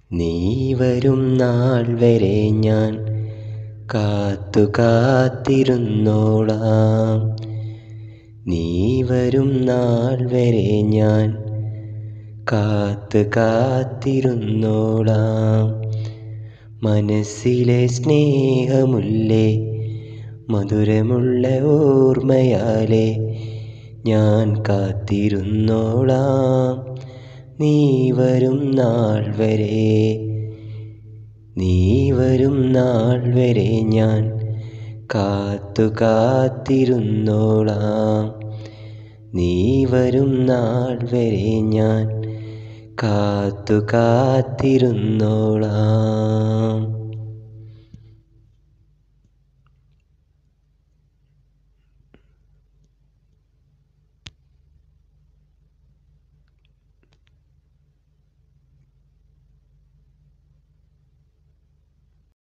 നീ വരും നാൾ വരെ ഞാൻ കാത്തു കാത്തിരുന്നോളാം നീ വരും നാൾ വരെ ഞാൻ കാത്തു കാത്തിരുന്നോളാം മനസ്സിലെ സ്നേഹമുല്ലേ മധുരമുള്ള ഓർമ്മയാലെ ഞാൻ കാത്തിരുന്നോളാം നീ വരും നാൾ വരെ നീ വരും നാൾ വരെ ഞാൻ കാത്തു കാത്തിരുന്നോളാം നീ വരും നാൾ വരെ ഞാൻ കാത്തു കാത്തിരുന്നോളാം